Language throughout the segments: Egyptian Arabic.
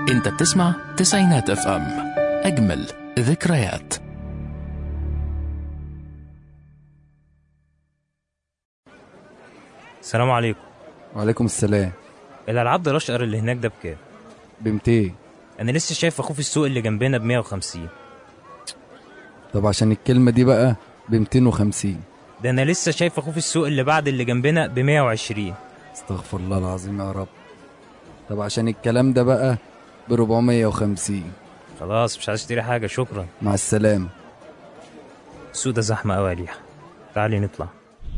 انت بتسمع تسعينات اف ام اجمل ذكريات السلام عليكم وعليكم السلام الالعاب ده الاشقر اللي هناك ده بكام ب 200 انا لسه شايف اخوه في السوق اللي جنبنا ب 150 طب عشان الكلمة دي بقى ب 250 ده انا لسه شايف اخوه في السوق اللي بعد اللي جنبنا ب 120 استغفر الله العظيم يا رب طب عشان الكلام ده بقى ب 450 خلاص مش عايز اشتري حاجه شكرا مع السلامة السوق ده زحمه قوي يا ليحة تعالي نطلع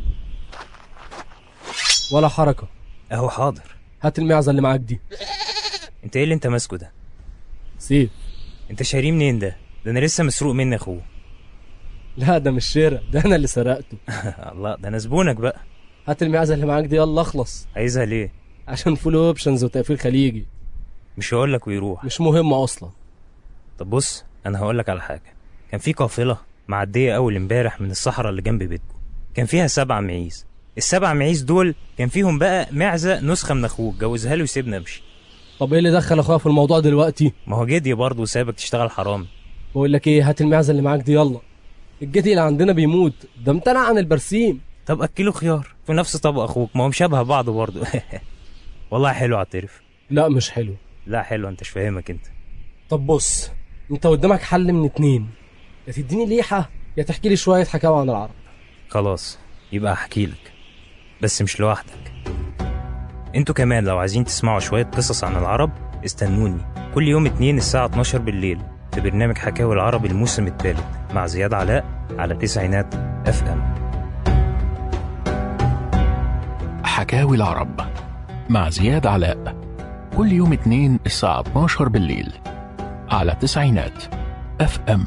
ولا حركة اهو حاضر هات المعزة اللي معاك دي انت ايه اللي انت ماسكه ده سيف انت شاريه منين ده ده انا لسه مسروق مني اخوه لا ده مش شراء ده انا اللي سرقته الله ده انا زبونك بقى هات المعزة اللي معاك دي يلا اخلص عايزها ليه عشان فول اوبشنز وتقفيل خليجي مش هقول لك ويروح مش مهم اصلا طب بص انا هقول لك على حاجه كان في قافله معديه اول امبارح من الصحراء اللي جنب بيتكم كان فيها سبع معيز السبع معيز دول كان فيهم بقى معزه نسخه من اخوك جوزها له وسيبنا امشي طب ايه اللي دخل اخويا في الموضوع دلوقتي ما هو جدي برضه وسابك تشتغل حرام بقول لك ايه هات المعزة اللي معاك دي يلا الجدي اللي عندنا بيموت ده امتنع عن البرسيم طب اكله خيار في نفس طبق اخوك ما هم شبه بعض برضه والله حلو اعترف لا مش حلو لا حلو انت مش فاهمك انت طب بص انت قدامك حل من اتنين يا تديني ليحة يا تحكي لي شوية حكاوي عن العرب خلاص يبقى احكي لك بس مش لوحدك انتوا كمان لو عايزين تسمعوا شوية قصص عن العرب استنوني كل يوم اتنين الساعة 12 بالليل في برنامج حكاوي العرب الموسم الثالث مع زياد علاء على تسعينات اف ام حكاوي العرب مع زياد علاء كل يوم اثنين الساعة 12 بالليل على تسعينات اف ام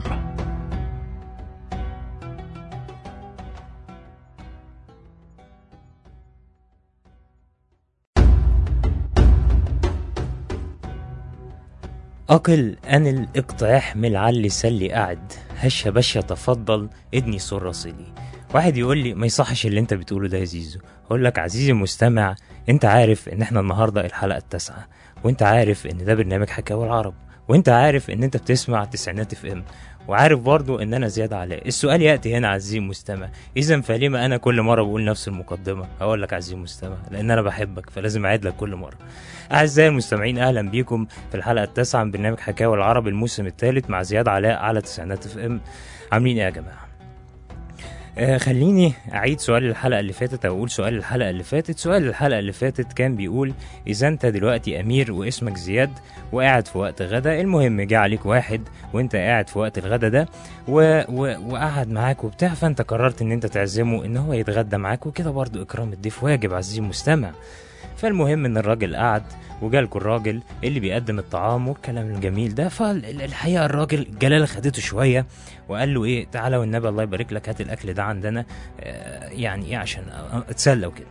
أقل أن الاقتراح من العلي سلي قاعد هشة بشة تفضل ادني سر راسلي واحد يقول لي ما يصحش اللي انت بتقوله ده يا زيزو اقول لك عزيزي المستمع انت عارف ان احنا النهارده الحلقه التاسعه وانت عارف ان ده برنامج حكاوي العرب وانت عارف ان انت بتسمع تسعينات اف ام وعارف برضو ان انا زياد علاء السؤال ياتي هنا عزيزي المستمع اذا فلما انا كل مره بقول نفس المقدمه هقول لك عزيزي المستمع لان انا بحبك فلازم اعيد لك كل مره اعزائي المستمعين اهلا بيكم في الحلقه التاسعه من برنامج حكاوي العرب الموسم الثالث مع زياد علاء على تسعينات اف ام عاملين ايه يا جماعه آه خليني اعيد سؤال الحلقه اللي فاتت او اقول سؤال الحلقه اللي فاتت سؤال الحلقه اللي فاتت كان بيقول اذا انت دلوقتي امير واسمك زياد وقاعد في وقت غدا المهم جه عليك واحد وانت قاعد في وقت الغدا ده و... و... وقعد معاك وبتاع فانت قررت ان انت تعزمه ان هو يتغدى معاك وكده برضو اكرام الضيف واجب عزيزي المستمع فالمهم ان الراجل قعد وجالكوا الراجل اللي بيقدم الطعام والكلام الجميل ده فالحقيقه الراجل الجلاله خدته شويه وقال له ايه تعالى والنبي الله يبارك لك هات الاكل ده عندنا آه يعني ايه عشان اتسلى وكده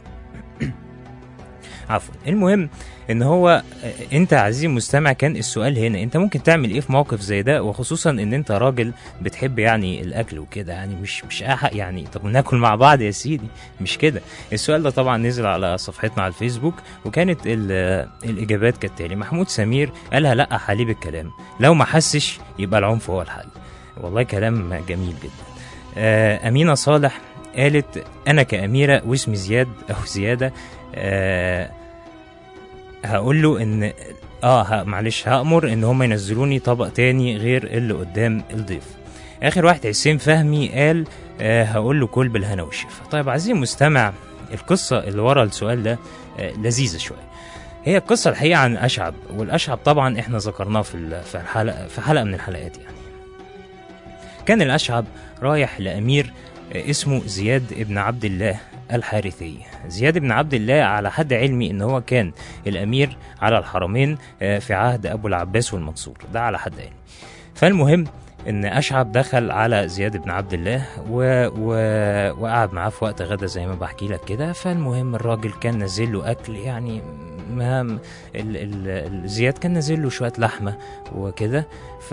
عفوا المهم ان هو آه، انت يا عزيزي المستمع كان السؤال هنا انت ممكن تعمل ايه في موقف زي ده وخصوصا ان انت راجل بتحب يعني الاكل وكده يعني مش مش أح يعني طب ناكل مع بعض يا سيدي مش كده السؤال ده طبعا نزل على صفحتنا على الفيسبوك وكانت ال- الاجابات كالتالي محمود سمير قالها لا حليب الكلام لو ما حسش يبقى العنف هو الحل والله كلام جميل جدا آه، أمينة صالح قالت أنا كأميرة واسمي زياد أو زيادة آه، هقول له إن آه ه- معلش هأمر إن هم ينزلوني طبق تاني غير اللي قدام الضيف آخر واحد حسين فهمي قال آه هقول له كل بالهنا والشفا طيب عزيزي المستمع القصة اللي ورا السؤال ده آه لذيذة شوية هي القصة الحقيقة عن أشعب والأشعب طبعا إحنا ذكرناه في ال- في الحلقة في حلقة من الحلقات يعني كان الأشعب رايح لأمير اسمه زياد ابن عبد الله الحارثي زياد بن عبد الله على حد علمي ان هو كان الامير على الحرمين آه، في عهد ابو العباس والمنصور ده على حد علمي فالمهم ان اشعب دخل على زياد بن عبد الله و... و... وقعد معاه في وقت غدا زي ما بحكي لك كده فالمهم الراجل كان نازل له اكل يعني ما ال ال ال زياد كان نازل له شويه لحمه وكده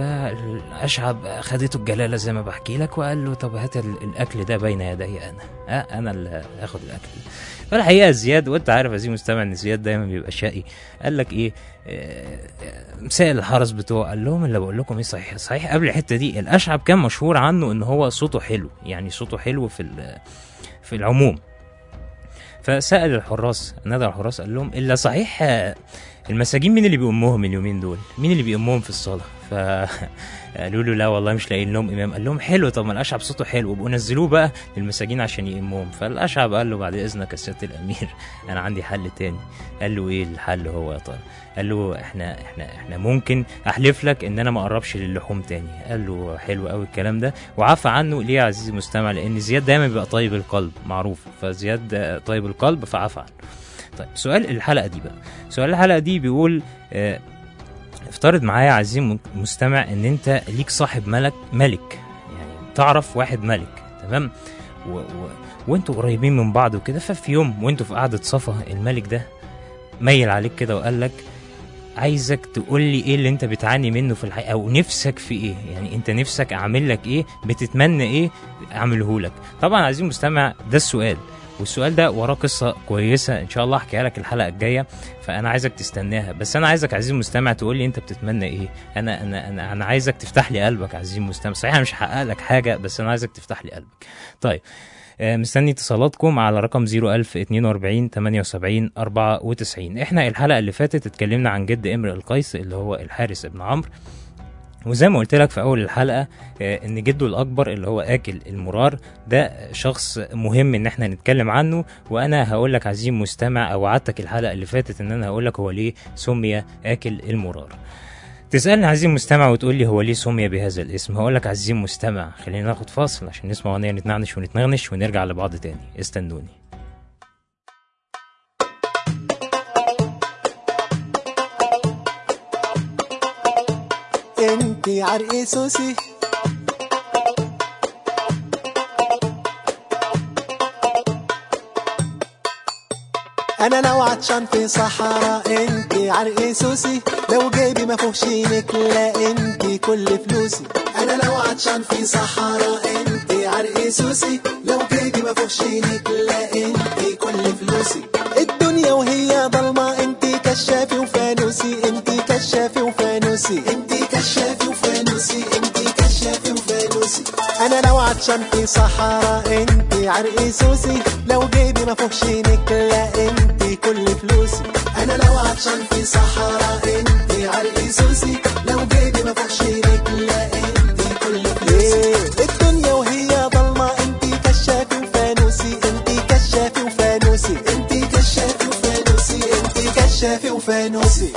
فالاشعب خدته الجلاله زي ما بحكي لك وقال له طب هات ال- الاكل ده بين يدي انا أه انا اللي هاخد الاكل فالحقيقه زياد وانت عارف عزيزي المستمع ان زياد دايما بيبقى شقي قال لك ايه آه، آه، سائل الحرس بتوعه قال لهم اللي بقول لكم ايه صحيح صحيح قبل الحته دي الاشعب كان مشهور عنه ان هو صوته حلو يعني صوته حلو في ال- في العموم فسأل الحراس نادى الحراس قال لهم إلا صحيح آه، المساجين مين اللي بيأمهم اليومين دول؟ مين اللي بيأمهم في الصلاة؟ فقالوا له لا والله مش لاقيين لهم إمام قال لهم حلو طب ما الأشعب صوته حلو وبقوا نزلوه بقى للمساجين عشان يأمهم فالأشعب قال له بعد إذنك يا سيادة الأمير أنا عندي حل تاني قال له إيه الحل هو يا ترى؟ قال له احنا احنا احنا ممكن احلف لك ان انا ما اقربش للحوم تاني قال له حلو قوي الكلام ده وعفى عنه ليه يا عزيزي المستمع لان زياد دايما بيبقى طيب القلب معروف فزياد آه، طيب القلب فعفى عنه طيب سؤال الحلقه دي بقى سؤال الحلقه دي بيقول اه افترض معايا يا عزيزي الم- المستمع ان انت ليك صاحب ملك ملك يعني تعرف واحد ملك تمام و و وانتوا قريبين من بعض وكده ففي يوم وانتوا في قعده صفا الملك ده ميل عليك كده وقال لك عايزك تقول لي ايه اللي انت بتعاني منه في الحقيقه او نفسك في ايه يعني انت نفسك اعمل لك ايه بتتمنى ايه اعمله لك طبعا عايزين مستمع ده السؤال والسؤال ده وراه قصه كويسه ان شاء الله احكيها لك الحلقه الجايه فانا عايزك تستناها بس انا عايزك عزيزي المستمع تقول لي انت بتتمنى ايه انا انا انا, أنا عايزك تفتح لي قلبك عزيزي المستمع صحيح انا مش هحقق لك حاجه بس انا عايزك تفتح لي قلبك طيب آه، مستني اتصالاتكم على رقم 01042 78 94 احنا الحلقه اللي فاتت اتكلمنا عن جد امرئ القيس اللي هو الحارس ابن عمرو وزي ما قلت لك في اول الحلقه آه، ان جده الاكبر اللي هو اكل المرار ده شخص مهم ان احنا نتكلم عنه وانا هقول لك عزيزي المستمع او وعدتك الحلقه اللي فاتت ان انا هقول لك هو ليه سمي اكل المرار تسألني عزيزي المستمع وتقول لي هو ليه سمي بهذا الاسم هقول لك عزيزي المستمع خلينا ناخد فاصل عشان نسمع اغنيه نتنعنش ونتنغنش ونرجع لبعض تاني استنوني انتي عرقي سوسي انا لو عطشان في صحراء انتي عرقي سوسي لو جيبي ما فيهوش لا انتي كل فلوسي انا لو عطشان في صحراء انتي عرقي سوسي لو جيبي ما فيهوش لا انتي كل فلوسي الدنيا وهي ضلمة انتي كشافي وفانوسي انتي كشافي وفانوسي انتي كشافي وفانوسي انتي كشافي وفانوسي انا لو عطشان في صحراء انتي عرقي سوسي لو جيبي ما فيهوش لا انتي كل فلوسي انا لو عطشان في صحراء انتي عرقي سوسي لو جيبي ما فيهوش لا انتي كل فلوسي الدنيا وهي ضلمة انتي كشافي وفانوسي انتي كشافي وفانوسي انتي كشافي وفانوسي انتي كشافي وفانوسي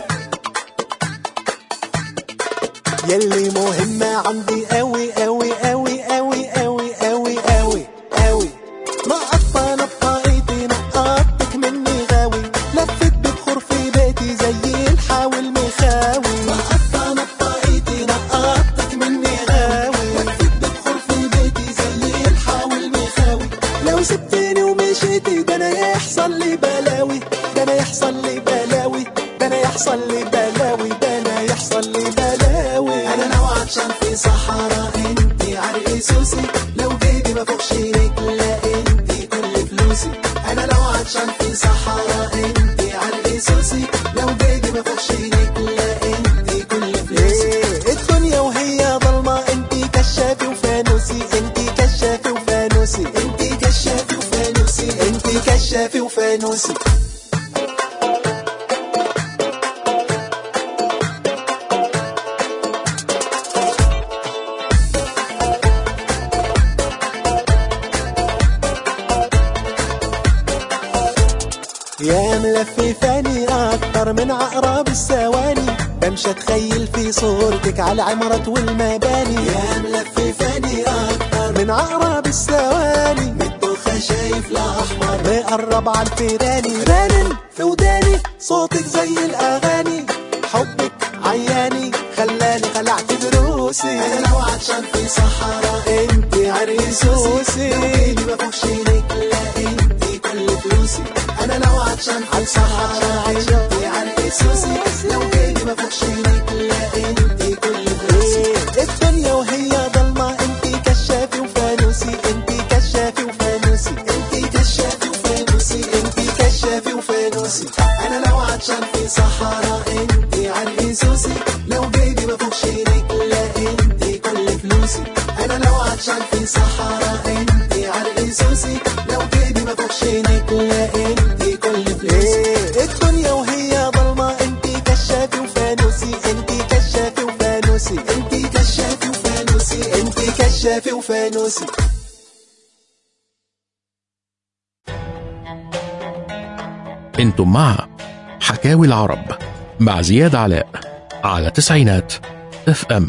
يلي مهمة عندي قوي قوي قوي قوي قوي قوي قوي قوي نقطة نطقيتي نقطتك مني غاوي لفت ببخور في بيتي زي الحاوي المخاوي نقطة نطقيتي نقطتك مني غاوي لفت ببخور في بيتي زي الحاوي المخاوي لو سبتني ومشيتي ده انا يحصل لي بلاوي ده انا يحصل لي بلاوي ده انا يحصل لي بلاوي ده انا يحصل لي بلاوي انا لو عطشان في صحراء انتي عرقي سوسي لو جيبي ما فوقش لا انتي كل فلوسي انا لو عطشان في صحراء انتي عرقي سوسي لو جيبي ما فوقش لا انتي كل فلوسي الدنيا وهي ضلمة انتي كشافي وفانوسي انتي كشافي وفانوسي انتي كشافي وفانوسي انتي كشافي وفانوسي يا ملففاني اكتر من عقرب الثواني بمشي اتخيل في صورتك على العمارات والمباني يا ملففاني اكتر من عقرب الثواني مدوخة شايف الاحمر مقرب على الفيراني رانن في وداني صوتك زي الاغاني حبك عياني خلاني خلعت دروسي انا لو عطشان في صحراء انتي عريسوسي ما فوقش لا انتي كل فلوسي انا لو عطشان في صحراء انتي عرقي سوسي لو جيبي ما فيهوش لا انتي كل فلوسي الدنيا وهي ضلمة انتي كشافي وفانوسي انتي كشافي وفانوسي انتي كشافي وفانوسي انتي كشافي وفانوسي انا لو عطشان في صحراء انتي عرقي سوسي لو جيبي ما فيهوش لا انتي كل فلوسي انا لو عطشان في صحراء انتي عرقي سوسي لو جيبي ما فيهوش لا انتي كل فلوسي الدنيا وهي ضلمة انتي كشافي وفانوسي انتي كشافي وفانوسي انتي كشافي وفانوسي انتي كشافي وفانوسي انتم مع حكاوي العرب مع زياد علاء على تسعينات اف ام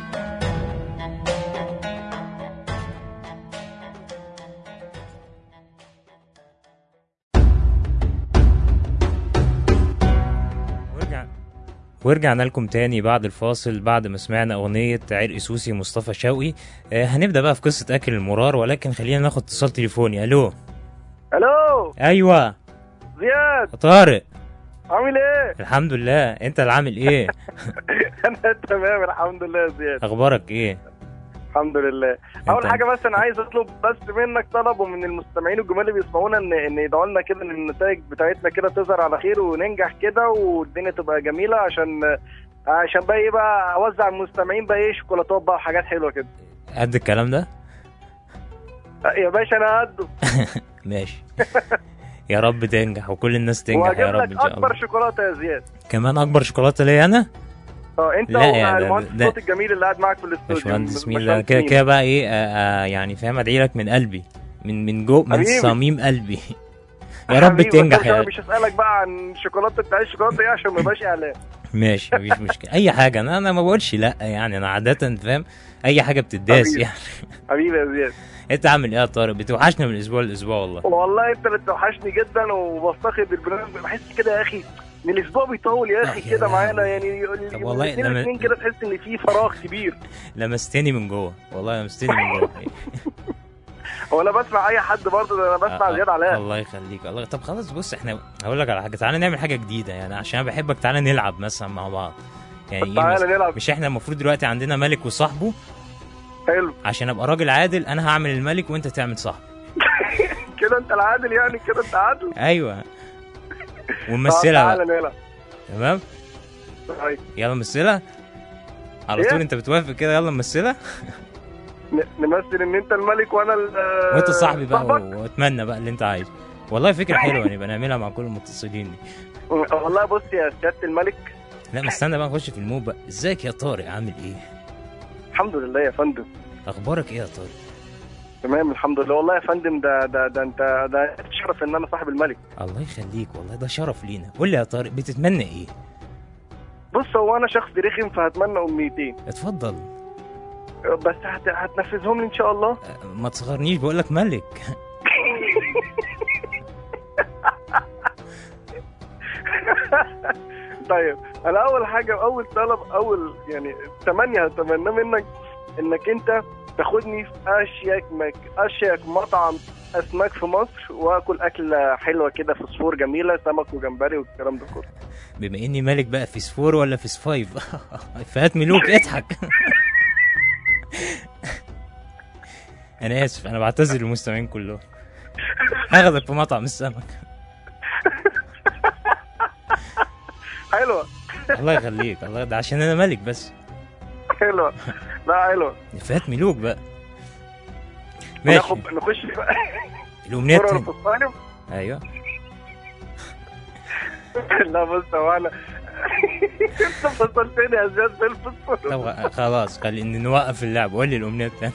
ورجع ورجعنا لكم تاني بعد الفاصل بعد ما سمعنا أغنية عرق سوسي مصطفى شوقي آه هنبدأ بقى في قصة أكل المرار ولكن خلينا ناخد اتصال تليفوني ألو الو أيوة زياد طارق عامل ايه؟ الحمد لله أنت اللي عامل إيه انا تمام الحمد لله يا زياد أخبارك إيه الحمد لله اول أنت- حاجه بس انا عايز اطلب بس منك طلب ومن المستمعين الجمال اللي بيسمعونا ان ان يدعوا لنا كده ان النتائج بتاعتنا كده تظهر على خير وننجح كده والدنيا تبقى جميله عشان عشان بقى ايه بقى اوزع المستمعين بقى ايه شوكولاتات بقى وحاجات حلوه كده قد الكلام ده يا باشا انا قده ماشي يا رب تنجح وكل الناس تنجح وهجيب يا رب لك إن شاء اكبر الله شوكولاته يا زياد كمان أكبر شوكولاتة ليا أنا اه انت لا يا ده- والمهندس ده- الصوت الجميل اللي قاعد معاك في الاستوديو باشمهندس مين باشمهندس ده كده مين. كده بقى إيه آه آه يعني فاهم أدعي لك من قلبي من من جو من حبيبي. صميم قلبي يا رب حبيبي، بس تنجح أنا يا مش هسألك بقى عن الشوكولاتة بتاع الشوكولاتة ايه عشان ما يبقاش اعلان ماشي مفيش مشكله اي حاجه انا انا ما بقولش لا يعني انا عاده فاهم اي حاجه بتداس حبيبي. يعني حبيبي يا زياد انت عامل ايه يا طارق بتوحشنا من الاسبوع للاسبوع والله والله انت اللي بتوحشني جدا وبفتقد البرنامج بحس كده يا اخي ان الاسبوع بيطول يا اخي آه، يا كده لهوي. معانا يعني طب والله الاثنين لما- الاثنين كده تحس ان في فراغ كبير لمستني من جوه والله لمستني من جوه هو انا بسمع اي حد برضه ده انا بسمع آه، زياد علاء الله يخليك الله طب خلاص بص احنا هقول لك على حاجه تعالى نعمل حاجه جديده يعني عشان انا بحبك تعالى نلعب مثلا مع بعض يعني ايه تعالى مثلا نلعب مش احنا المفروض دلوقتي عندنا ملك وصاحبه حلو عشان ابقى راجل عادل انا هعمل الملك وانت تعمل صاحبه كده انت العادل يعني كده انت عادل ايوه طب ونمثلها تعالى بقى نلعب تمام طيب. يلا نمثلها على إيه؟ طول انت بتوافق كده يلا نمثلها ن- نمثل ان انت الملك وانا ال- وانت صاحبي بقى صاحبك. و- واتمنى بقى اللي انت عايزه والله فكره حلوه نبقى نعملها مع كل المتصلين دي والله بص يا سياده الملك لا ما استنى بقى نخش في المود بقى ازيك يا طارق عامل ايه الحمد لله يا فندم اخبارك ايه يا طارق تمام الحمد لله والله يا فندم ده ده ده انت ده شرف ان انا صاحب الملك الله يخليك والله ده شرف لينا قول لي يا طارق بتتمنى ايه بص هو انا شخص رخم فهتمنى امنيتين اتفضل بس هت... هتنفذهم لي ان شاء الله أه، ما تصغرنيش بقول لك ملك طيب انا اول حاجه اول طلب اول يعني تمني هتمناه منك انك انت تاخدني في اشيك مك... اشيك مطعم اسماك في مصر واكل اكله حلوه كده فوسفور جميله سمك وجمبري والكلام ده كله بما اني ملك بقى في سفور ولا في سفايف فهات ملوك اضحك انا اسف انا بعتذر للمستمعين كلهم هاخدك في مطعم السمك حلوه الله يخليك الله ده عشان انا ملك بس حلوه لا حلوه فات ملوك بقى ماشي ناخد نخش بقى الامنيات كرة تاني. في الصالب ايوه لا بص هو انا انت فصلتني يا زياد في الفصل طب خلاص خلينا نوقف اللعب قول لي الامنيات الثانيه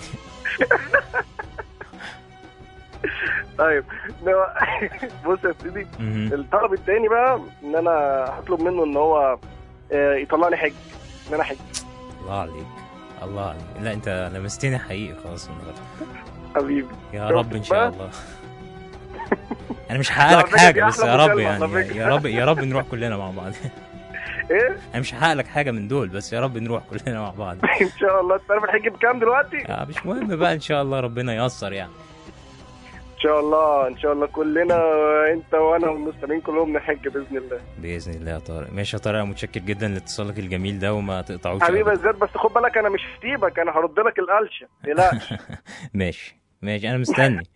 طيب لو- بص يا سيدي الطلب التاني بقى ان انا هطلب منه ان هو آه، يطلعني حج ان انا حج الله عليك الله عليك لا انت لمستني حقيقي خلاص النهارده حبيبي يا شفت رب ان شاء بقى؟ الله انا مش هحقق لك لا، حاجه دي بس أحلى يا رب مكالمة على يعني فكرة. يا رب يا رب نروح كلنا مع بعض ايه انا مش هحقق لك حاجه من دول بس يا رب نروح كلنا مع بعض ان شاء الله انت عارف الحج بكام دلوقتي آه مش مهم بقى ان شاء الله ربنا ييسر يعني ان شاء الله ان شاء الله كلنا انت وانا والمستمعين كلهم نحج باذن الله باذن الله يا طارق ماشي يا طارق متشكر جدا لاتصالك الجميل ده وما تقطعوش حبيبي أبداً. زياد بس خد بالك انا مش هسيبك انا هرد لك القلشه تقلقش ماشي ماشي انا مستني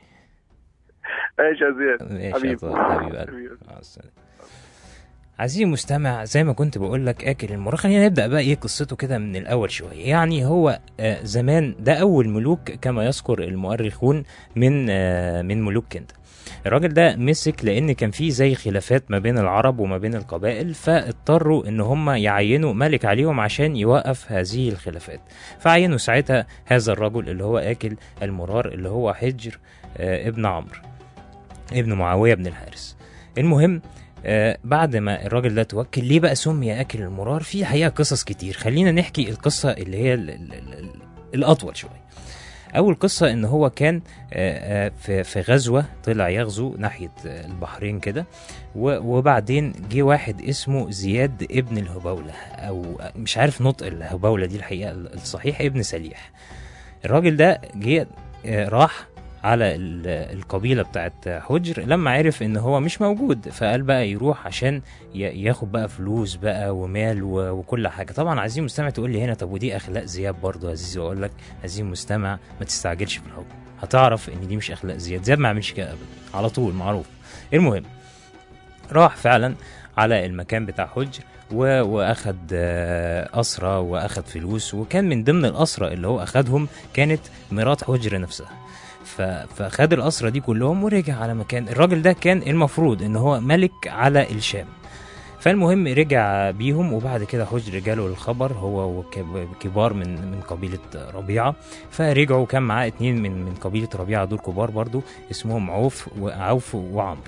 ماشي يا زياد ماشي يا حبيبي طارق حبيب قلبي حبيبي. مع السلامة. عزيزي المستمع زي ما كنت بقول لك اكل المراه خلينا نبدا بقى ايه قصته كده من الاول شويه يعني هو آه، زمان ده اول ملوك كما يذكر المؤرخون من آه، من ملوك كندا الراجل ده مسك لان كان في زي خلافات ما بين العرب وما بين القبائل فاضطروا ان هم يعينوا ملك عليهم عشان يوقف هذه الخلافات فعينوا ساعتها هذا الرجل اللي هو اكل المرار اللي هو حجر آه، ابن عمرو ابن معاويه بن الحارث المهم آه بعد ما الراجل ده توكل ليه بقى سمي اكل المرار في حقيقه قصص كتير خلينا نحكي القصه اللي هي ال ال ال ال الاطول شويه اول قصه ان هو كان آه، آه، في في غزوه طلع يغزو ناحيه آه، البحرين كده و- وبعدين جه واحد اسمه زياد ابن الهبوله او مش عارف نطق الهبوله دي الحقيقه الصحيح ابن سليح الراجل ده جه آه، راح على ال- القبيله بتاعت حجر لما عرف ان هو مش موجود فقال بقى يروح عشان ي- ياخد بقى فلوس بقى ومال و- وكل حاجه طبعا عزيزي المستمع تقول لي هنا طب ودي اخلاق زياد برضه يا عزيزي واقول لك عزيزي المستمع ما تستعجلش في الحكم هتعرف ان دي مش اخلاق زياد زياد ما عملش كده ابدا على طول معروف المهم راح فعلا على المكان بتاع حجر و- واخد آه، اسرى واخد فلوس وكان من ضمن الاسرى اللي هو اخدهم كانت مرات حجر نفسها ف- فخد الاسرى دي كلهم ورجع على مكان الراجل ده كان المفروض ان هو ملك على الشام فالمهم رجع بيهم وبعد كده حجر جاله الخبر هو وكبار من من قبيله ربيعه فرجعوا كان معاه اتنين من من قبيله ربيعه دول كبار برضو اسمهم عوف وعوف وعمرو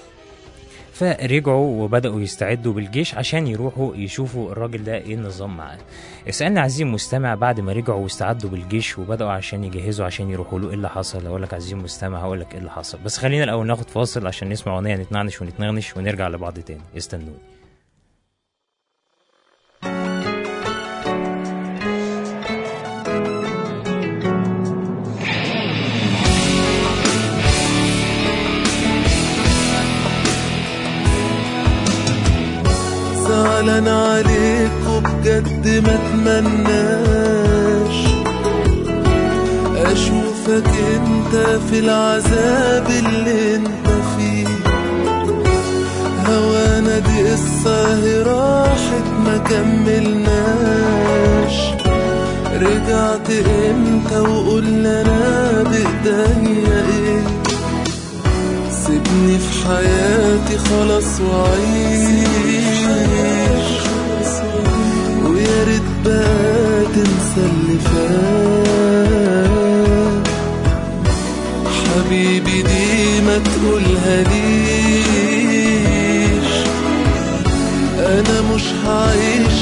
فرجعوا وبدأوا يستعدوا بالجيش عشان يروحوا يشوفوا الراجل ده ايه النظام معاه اسألني عزيزي المستمع بعد ما رجعوا واستعدوا بالجيش وبدأوا عشان يجهزوا عشان يروحوا له ايه اللي حصل اقول لك عزيزي المستمع هقول لك ايه اللي حصل بس خلينا الاول ناخد فاصل عشان نسمع اغنيه نتنعنش ونتنغنش ونرجع لبعض تاني استنوني زعلان عليك وبجد ما اتمناش اشوفك انت في العذاب اللي انت فيه هوانا دي قصة هي راحت ما كملناش رجعت امتى وقلنا انا بايديا ايه سيبني في حياتي خلاص وعيش ويا ريت بقى تنسى اللي فات حبيبي دي ما تقولها ليش انا مش هعيش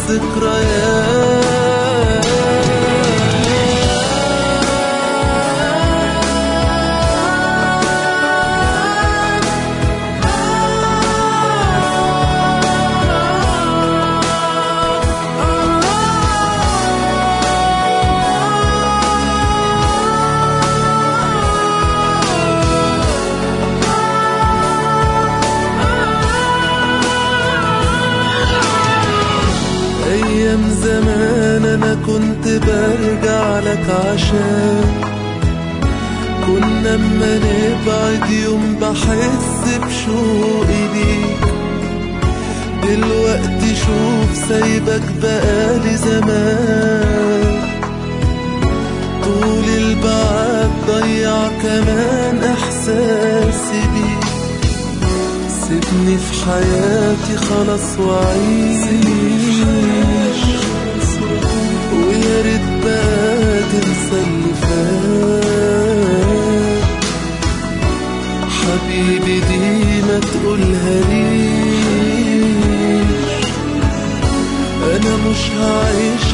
عالذكريات أيام زمان أنا كنت برجع لك عشان كنا اما نبعد يوم بحس بشوقي ليك دلوقتي شوف سايبك بقالي زمان طول البعد ضيع كمان احساسي بيك سيبني في حياتي خلاص وعيش ويا ريت بقى تنسى اللي فات حبيبي دي ما تقولها ليش انا مش هعيش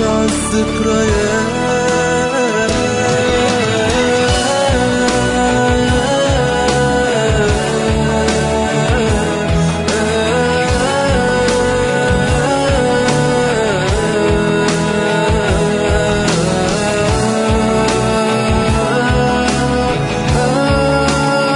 عالذكريات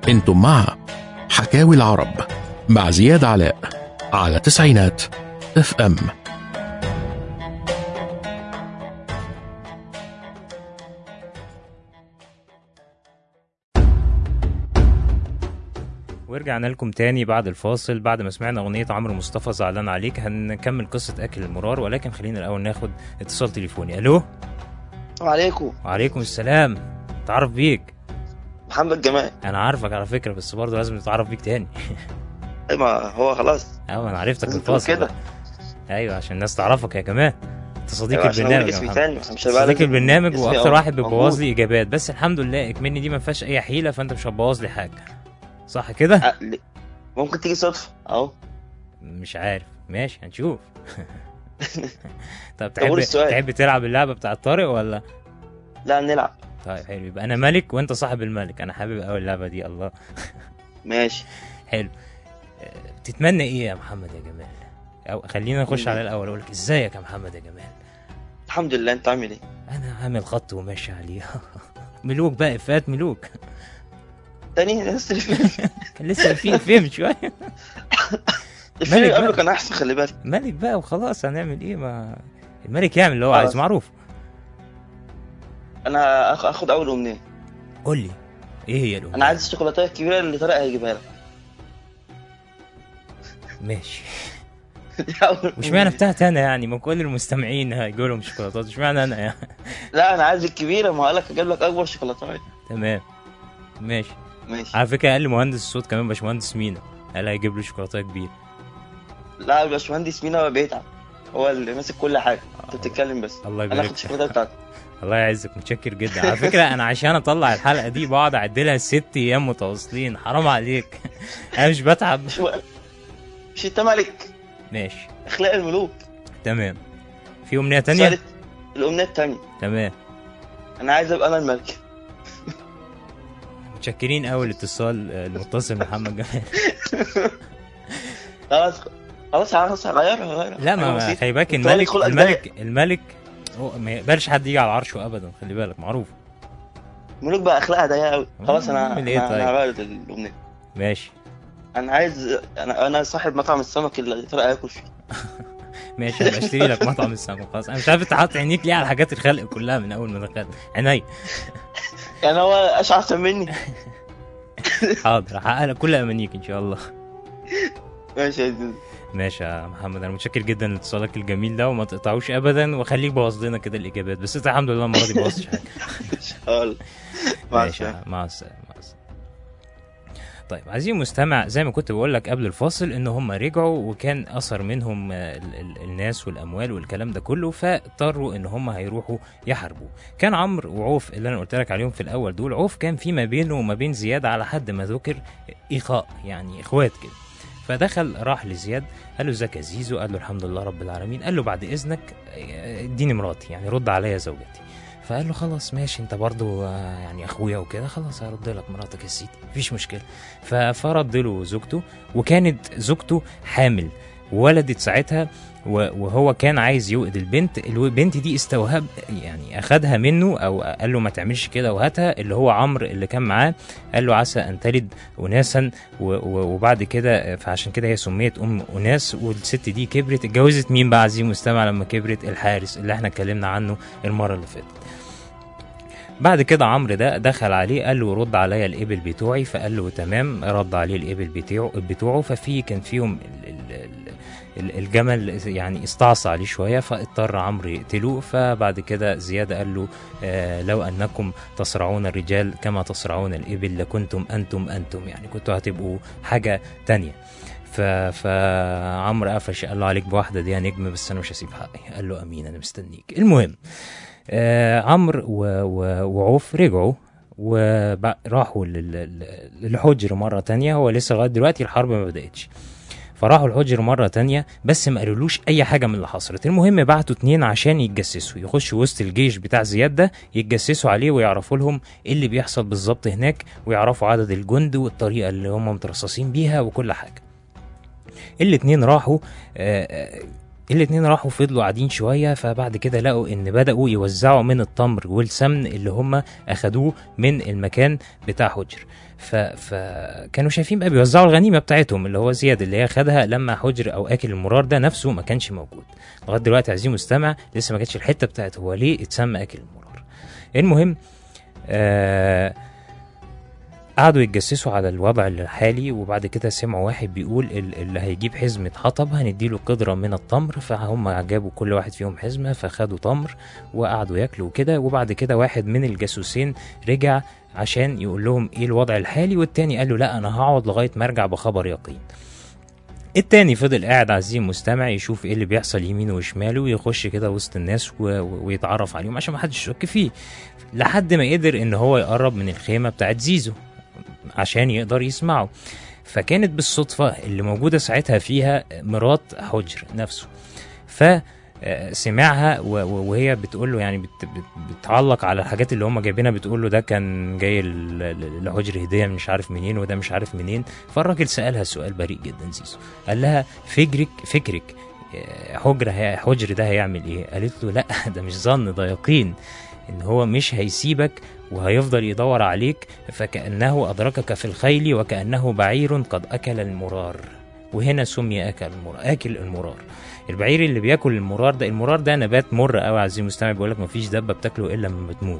انتم مع حكاوي العرب مع زياد علاء على تسعينات اف ام ورجعنا لكم تاني بعد الفاصل بعد ما سمعنا أغنية عمرو مصطفى زعلان عليك هنكمل قصة أكل المرار ولكن خلينا الأول ناخد اتصال تليفوني ألو وعليكم وعليكم السلام تعرف بيك محمد جمال أنا عارفك على فكرة بس برضه لازم نتعرف بيك تاني أي ما هو خلاص أيوة أنا عرفتك لازم من تقول الفاصل كده. بقى. أيوة عشان الناس تعرفك يا كمان أنت صديق أيوة، عشان أقول البرنامج يا اسمي محمد. تاني مش هيبقى صديق لازم البرنامج اسمي واكتر أهو واحد بيبوظ موجود. لي اجابات بس الحمد لله اكمني دي ما فيهاش اي حيله فانت مش هتبوظ لي حاجه صح كده أه، ليه؟ ممكن تيجي صدفة أهو مش عارف ماشي هنشوف طب طب قول تحب السؤال. تحب تلعب اللعبه بتاع طارق ولا لا نلعب طيب حلو يبقى انا ملك وانت صاحب الملك انا حابب قوي اللعبه دي الله ماشي حلو أه، بتتمنى ايه يا محمد يا جمال أو خلينا نخش على الاول اقول لك ازيك يا محمد يا جمال الحمد لله أنت عامل إيه؟ انا عامل خط وماشي عليه ملوك بقى افات ملوك تاني نفس الفيلم كان لسه في فيلم شويه الفيلم اللي بقى. قبله كان أحسن خلي بالك ملك بقى وخلاص هنعمل ايه ما الملك يعمل اللي هو عايز خلاص. معروف أنا آخ- آخد أول أمنية قول لي ايه هي الأمنية أنا عايز الشوكولاتة الكبيرة اللي طارق هيجيبها لك ماشي دي أول وش معنى أمنية. بتاعتي انا يعني ما كل المستمعين هيجوا لهم شوكولاتات وش معنى انا يعني لا أنا عايز الكبيرة ما قالك أجيب لك أكبر شوكولاتة تمام ماشي ماشي على فكره قال لي مهندس الصوت كمان باشمهندس مينا قال هيجيب له شوكولاته كبيره لا الباشمهندس مينا هو بيتعب هو اللي ماسك كل حاجة أنت بتتكلم بس الله أنا يبارك آخد فيك. الشوكولاتة بتاعتك الله يعزك متشكر جدا على فكره انا عشان اطلع الحلقه دي بقعد اعدلها ست ايام متواصلين حرام عليك انا مش بتعب مش مش أنت ملك ماشي أخلاق الملوك تمام في امنيه تانية السؤال- الأمنية التانية تمام أنا عايز أبقى أنا الملك متشكرين قوي الاتصال آه، المتصل محمد جمال خلاص خلاص خلاص هغيرها هغيرها لا حاجة ما بسيطة. خلي بالك أنت مالك الملك خلقك الملك الملك هو ما يقبلش حد يجي على عرشه ابدا خلي بالك معروف الملوك بقى اخلاقها ضيقه قوي خلاص انا أعمل إيه انا طيب؟ أنا هغير الامنيه ماشي انا عايز انا انا صاحب مطعم السمك اللي طارق هياكل فيه ماشي هبقى اشتري لك مطعم السمك خلاص انا مش عارف انت حاطط عينيك ليه على حاجات الخلق كلها من اول ما دخلت عيني يعني هو اشعث مني حاضر هحقق لك كل امانيك ان شاء الله ماشي يا زيزو. ماشي يا محمد انا متشكر جدا لاتصالك الجميل ده وما تقطعوش ابدا وخليك بوظ لنا كده الاجابات بس انت الحمد لله المره دي بوظتش حاجه ان شاء الله مع ماشي السلامه مع السلامه مع السلامه طيب عزيزي المستمع زي ما كنت بقول لك قبل الفاصل ان هم رجعوا وكان اثر منهم آه، ال- ال- الناس والاموال والكلام ده كله فاضطروا ان هم هيروحوا يحاربوا كان عمرو وعوف اللي انا قلت لك عليهم في الاول دول عوف كان في ما بينه وما بين زياد على حد ما ذكر اخاء يعني اخوات كده فدخل راح لزياد قال له ازيك يا زيزو قال له الحمد لله رب العالمين قال له بعد اذنك آه، اديني مراتي يعني رد عليا زوجتي فقال له خلاص ماشي انت برضو آه، يعني اخويا وكده خلاص هرد لك مراتك يا سيدي مفيش مشكله ف- فرد له زوجته وكانت زوجته حامل ولدت ساعتها و- وهو كان عايز يوقد البنت البنت دي استوهب يعني اخدها منه او قال له ما تعملش كده وهاتها اللي هو عمرو اللي كان معاه قال له عسى ان تلد اناسا و- و- وبعد كده فعشان كده هي سميت ام اناس والست دي كبرت اتجوزت مين بقى عزيزي المستمع لما كبرت الحارس اللي احنا اتكلمنا عنه المره اللي فاتت بعد كده عمرو ده دخل عليه قال له رد عليا الابل بتوعي فقال له تمام رد عليه الابل بتوعه بتوعه ففي كان فيهم ال- ال- ال- ال- الجمل يعني استعصى عليه شويه فاضطر عمرو يقتله فبعد كده زياد قال له آه لو انكم تصرعون الرجال كما تصرعون الابل لكنتم انتم انتم يعني كنتوا هتبقوا حاجه تانية ف... فعمرو قفش قال له عليك بواحده دي يا نجم بس انا مش هسيب حقي قال له امين انا مستنيك المهم آه عمرو و- و- وعوف رجعوا وراحوا للحجر مرة تانية هو لسه لغاية دلوقتي الحرب ما بدأتش فراحوا الحجر مرة تانية بس ما قالولوش أي حاجة من اللي حصلت المهم بعتوا اتنين عشان يتجسسوا يخشوا وسط الجيش بتاع زياد ده يتجسسوا عليه ويعرفوا لهم ايه اللي بيحصل بالظبط هناك ويعرفوا عدد الجند والطريقة اللي هم مترصصين بيها وكل حاجة الاتنين راحوا آه، آه، الاتنين راحوا فضلوا قاعدين شوية فبعد كده لقوا ان بدأوا يوزعوا من التمر والسمن اللي هم اخدوه من المكان بتاع حجر ف... فكانوا شايفين بقى بيوزعوا الغنيمة بتاعتهم اللي هو زياد اللي هي خدها لما حجر او اكل المرار ده نفسه ما كانش موجود لغاية دلوقتي عايزين مستمع لسه ما كانتش الحتة بتاعت هو ليه اتسمى اكل المرار المهم آه قعدوا يتجسسوا على الوضع الحالي وبعد كده سمعوا واحد بيقول ال- اللي هيجيب حزمة حطب هنديله قدرة من التمر فهم جابوا كل واحد فيهم حزمة فخدوا تمر وقعدوا ياكلوا كده وبعد كده واحد من الجاسوسين رجع عشان يقول لهم ايه الوضع الحالي والتاني قال له لا انا هقعد لغاية ما ارجع بخبر يقين التاني فضل قاعد عزيزي مستمع يشوف ايه اللي بيحصل يمينه وشماله ويخش كده وسط الناس و... و- ويتعرف عليهم عشان ما حدش يشك فيه لحد ما قدر ان هو يقرب من الخيمة بتاعت زيزو عشان يقدر يسمعه فكانت بالصدفة اللي موجودة ساعتها فيها مرات حجر نفسه ف آه، سمعها و- و- وهي بتقول له يعني بت بت- بتعلق على الحاجات اللي هم جايبينها بتقول له ده كان جاي ل- ل- لحجر هديه مش عارف منين وده مش عارف منين فالراجل سالها سؤال بريء جدا زيزو قال لها فكرك فكرك آه، حجر هي- حجر ده هيعمل ايه قالت له لا ده مش ظن ده يقين ان هو مش هيسيبك وهيفضل يدور عليك فكأنه أدركك في الخيل وكأنه بعير قد أكل المرار وهنا سمي أكل المرار أكل المرار البعير اللي بياكل المرار ده المرار ده نبات مر قوي عزيزي المستمع بيقول لك مفيش دبه بتاكله الا لما بتموت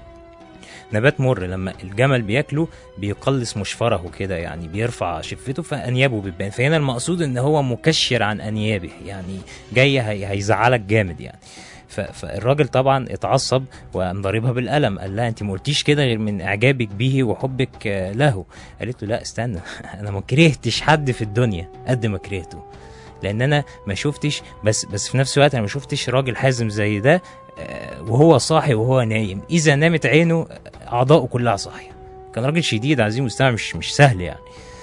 نبات مر لما الجمل بياكله بيقلص مشفره كده يعني بيرفع شفته فانيابه بتبان فهنا المقصود ان هو مكشر عن انيابه يعني جاي هي- هيزعلك جامد يعني ف- فالراجل طبعا اتعصب وقام ضاربها بالقلم قال لها انت ما قلتيش كده غير من اعجابك به وحبك آه، له قالت له لا استنى انا ما كرهتش حد في الدنيا قد ما كرهته لان انا ما شفتش بس بس في نفس الوقت انا ما شفتش راجل حازم زي ده آه، وهو صاحي وهو نايم اذا نامت عينه اعضاؤه كلها صاحيه كان راجل شديد عزيزي المستمع مش مش سهل يعني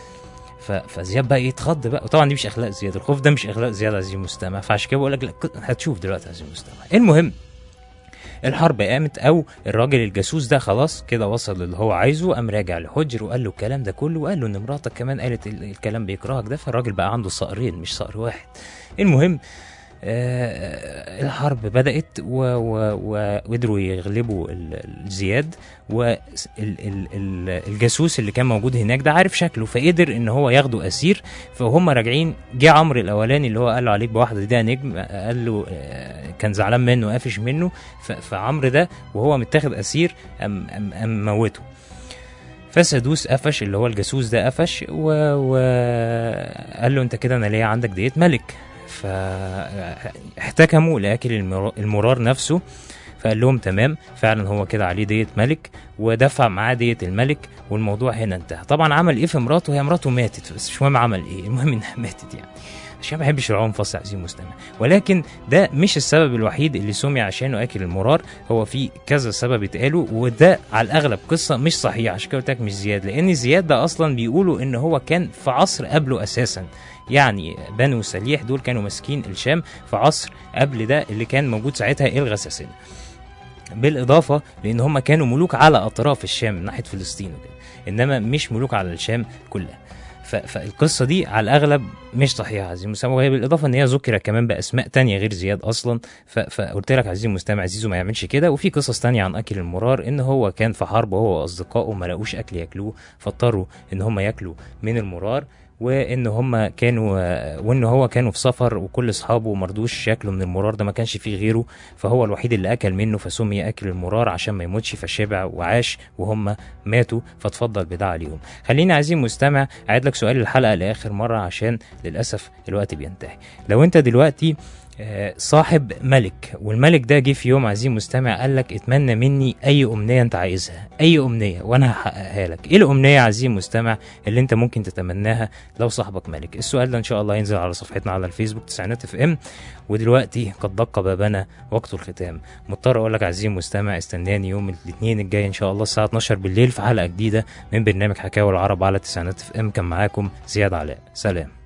ف- فزياد بقى يتخض بقى وطبعا دي مش اخلاق زياد الخوف ده مش اخلاق زياد عزيزي المستمع فعشان كده بقول لك لا ك- هتشوف دلوقتي عزيزي المستمع المهم الحرب قامت او الراجل الجاسوس ده خلاص كده وصل اللي هو عايزه قام راجع لحجر وقال له الكلام ده كله وقال له ان مراتك كمان قالت ال- الكلام بيكرهك ده فالراجل بقى عنده صقرين مش صقر واحد المهم آه، الحرب بدأت و- و- و- وقدروا يغلبوا ال- ال- زياد والجاسوس اللي كان موجود هناك ده عارف شكله فقدر ان هو ياخده اسير فهم راجعين جه عمرو الاولاني اللي هو قال له عليك بواحده ده نجم قال له آه، كان زعلان منه قافش منه ف- فعمرو ده وهو متاخد اسير أم, أم, أم موته فسدوس قفش اللي هو الجاسوس ده قفش وقال و... قال له انت كده انا ليا عندك ديت ملك فاحتكموا لاكل المر- المرار نفسه فقال لهم تمام فعلا هو كده عليه ديت ملك ودفع معاه ديت الملك والموضوع هنا انتهى طبعا عمل ايه في مراته هي مراته ماتت بس مش مهم عمل ايه المهم انها ماتت يعني عشان ما بحبش العنف فصل عزيزي المستمع ولكن ده مش السبب الوحيد اللي سمي عشانه اكل المرار هو في كذا سبب اتقالوا وده على الاغلب قصه مش صحيحه عشان كده قلت لك مش زياد لان زياد ده اصلا بيقولوا ان هو كان في عصر قبله اساسا يعني بنو سليح دول كانوا ماسكين الشام في عصر قبل ده اللي كان موجود ساعتها الغساسنه بالاضافه لان هم كانوا ملوك على اطراف الشام من ناحيه فلسطين وكده انما مش ملوك على الشام كلها ف- فالقصه دي على الاغلب مش صحيحه عزيزي المستمع وهي بالاضافه ان هي ذكرت كمان باسماء تانية غير زياد اصلا ف- فقلت لك عزيزي المستمع زيزو ما يعملش كده وفي قصص تانية عن اكل المرار ان هو كان في حرب هو واصدقائه ما لاقوش اكل ياكلوه فاضطروا ان هم ياكلوا من المرار وان هم كانوا وان هو كانوا في سفر وكل اصحابه مرضوش ياكلوا من المرار ده ما كانش فيه غيره فهو الوحيد اللي اكل منه فسمي اكل المرار عشان ما يموتش فشبع وعاش وهم ماتوا فاتفضل بده عليهم خليني عزيزي المستمع اعيد لك سؤال الحلقه لاخر مره عشان للاسف الوقت بينتهي لو انت دلوقتي آه، صاحب ملك والملك ده جه في يوم عزيزي المستمع قال لك اتمنى مني اي امنيه انت عايزها اي امنيه وانا هحققها لك ايه الامنيه يا عزيزي المستمع اللي انت ممكن تتمناها لو صاحبك ملك السؤال ده ان شاء الله ينزل على صفحتنا على الفيسبوك تسعينات اف ام ودلوقتي قد دق بابنا وقت الختام مضطر اقول لك عزيزي المستمع استناني يوم الاثنين الجاي ان شاء الله الساعه 12 بالليل في حلقه جديده من برنامج حكاوي العرب على تسعينات اف ام كان معاكم زياد علاء سلام